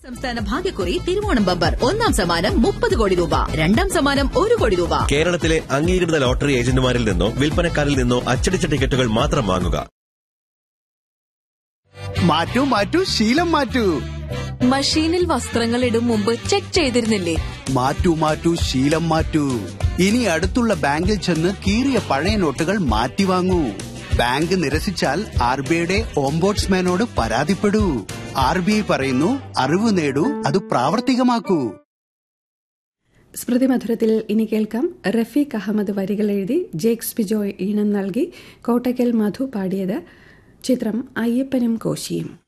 സംസ്ഥാന ഭാഗ്യക്കുറി തിരുവോണം ബമ്പർ ഒന്നാം സമ്മാനം മുപ്പത് കോടി രൂപ രണ്ടാം സമ്മാനം ഒരു കോടി രൂപ കേരളത്തിലെ അംഗീകൃത ലോട്ടറി ഏജന്റുമാരിൽ നിന്നോ വിൽപ്പനക്കാരിൽ നിന്നോ അച്ചടിച്ച ടിക്കറ്റുകൾ മാത്രം വാങ്ങുക മാറ്റൂ മാറ്റൂ ശീലം മാറ്റൂ മഷീനിൽ വസ്ത്രങ്ങൾ ഇടും മുമ്പ് ചെക്ക് ചെയ്തിരുന്നില്ലേ മാറ്റൂ മാറ്റൂ ശീലം മാറ്റൂ ഇനി അടുത്തുള്ള ബാങ്കിൽ ചെന്ന് കീറിയ പഴയ നോട്ടുകൾ മാറ്റി വാങ്ങൂ ബാങ്ക് നിരസിച്ചാൽ ആർ ബി ഐയുടെ ഓംബോട്സ്മാനോട് പരാതിപ്പെടൂ ആർ ബി ഐ പറയുന്നു അറിവ് നേടൂ അത് പ്രാവർത്തികമാക്കൂ സ്മൃതി മധുരത്തിൽ ഇനി കേൾക്കാം റഫീഖ് അഹമ്മദ് വരികൾ എഴുതി ജേക്സ് ബിജോയ് ഈണം നൽകി കോട്ടയ്ക്കൽ മധു പാടിയത് ചിത്രം അയ്യപ്പനും കോശിയും